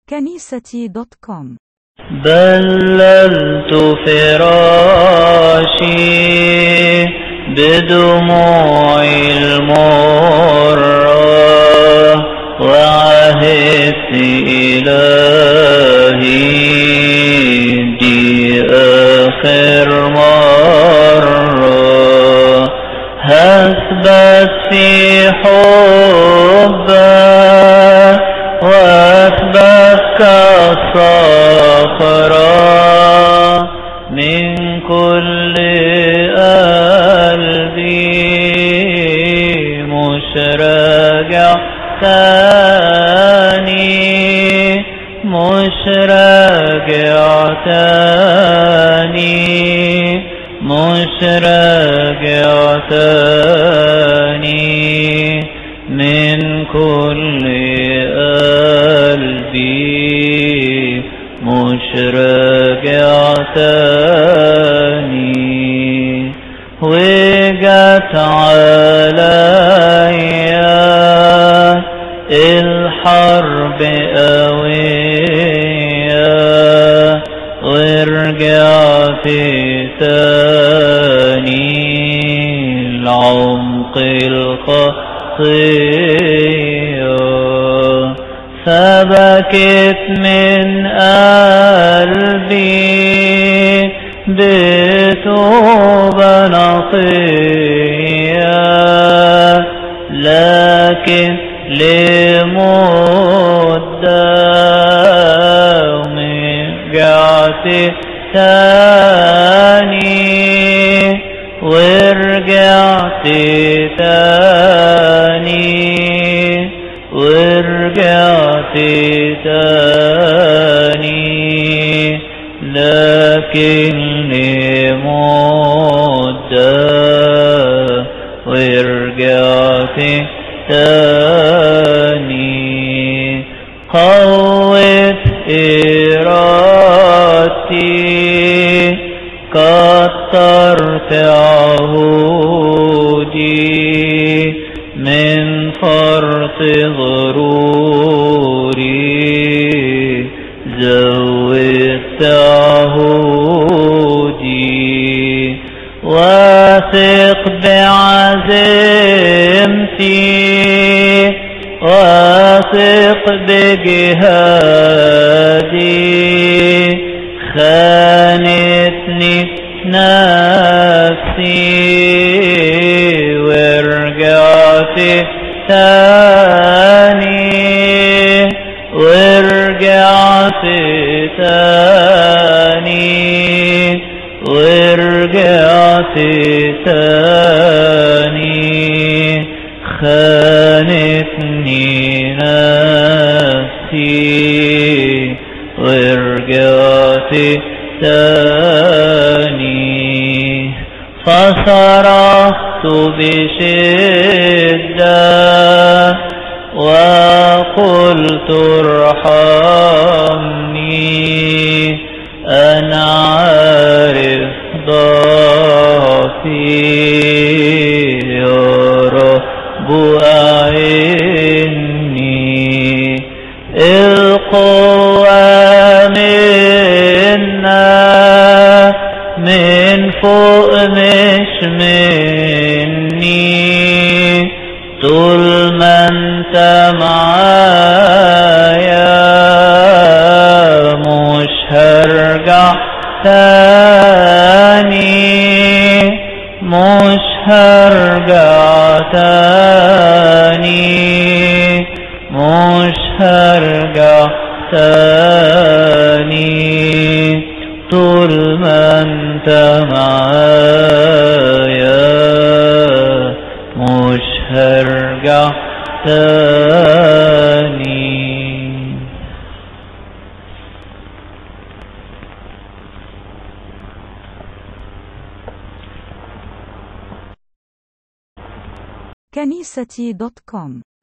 كنيستي دوت كوم بللت فراشي بدموعي المرة وعهدت إلهي دي آخر مرة هثبت في حبك واثبت كالصخرة من كل قلبي مش راجع تاني مش راجع تاني مش راجع تاني من كل قلبي مش راجع تاني وجت عليا الحرب قوية ورجعت تاني لعمق الخطية سبكت من قلبي بتوبة نقية لكن لمدة ورجعت تاني ورجعت تاني ورجعت تاني لكن لمدة ورجعت تاني قوت إرادتي كترت عهودي من فرط غروري زودت عهودي واثق بعزيمتي واثق بجهادي خانتني نفسي ورجعت تاني ورجعت تاني ورجعت تاني خانتني نفسي ورجعت تاني فصرخت بشدة وقلت ارحمني أنا عارف ضعفي يا رب أعني القوة منا من فوق مش مني طول ما انت معايا مش هرجع تاني مش هرجع تاني مش هرجع تاني طول ما انت معايا مش هرجع تاني كنيستي دوت كوم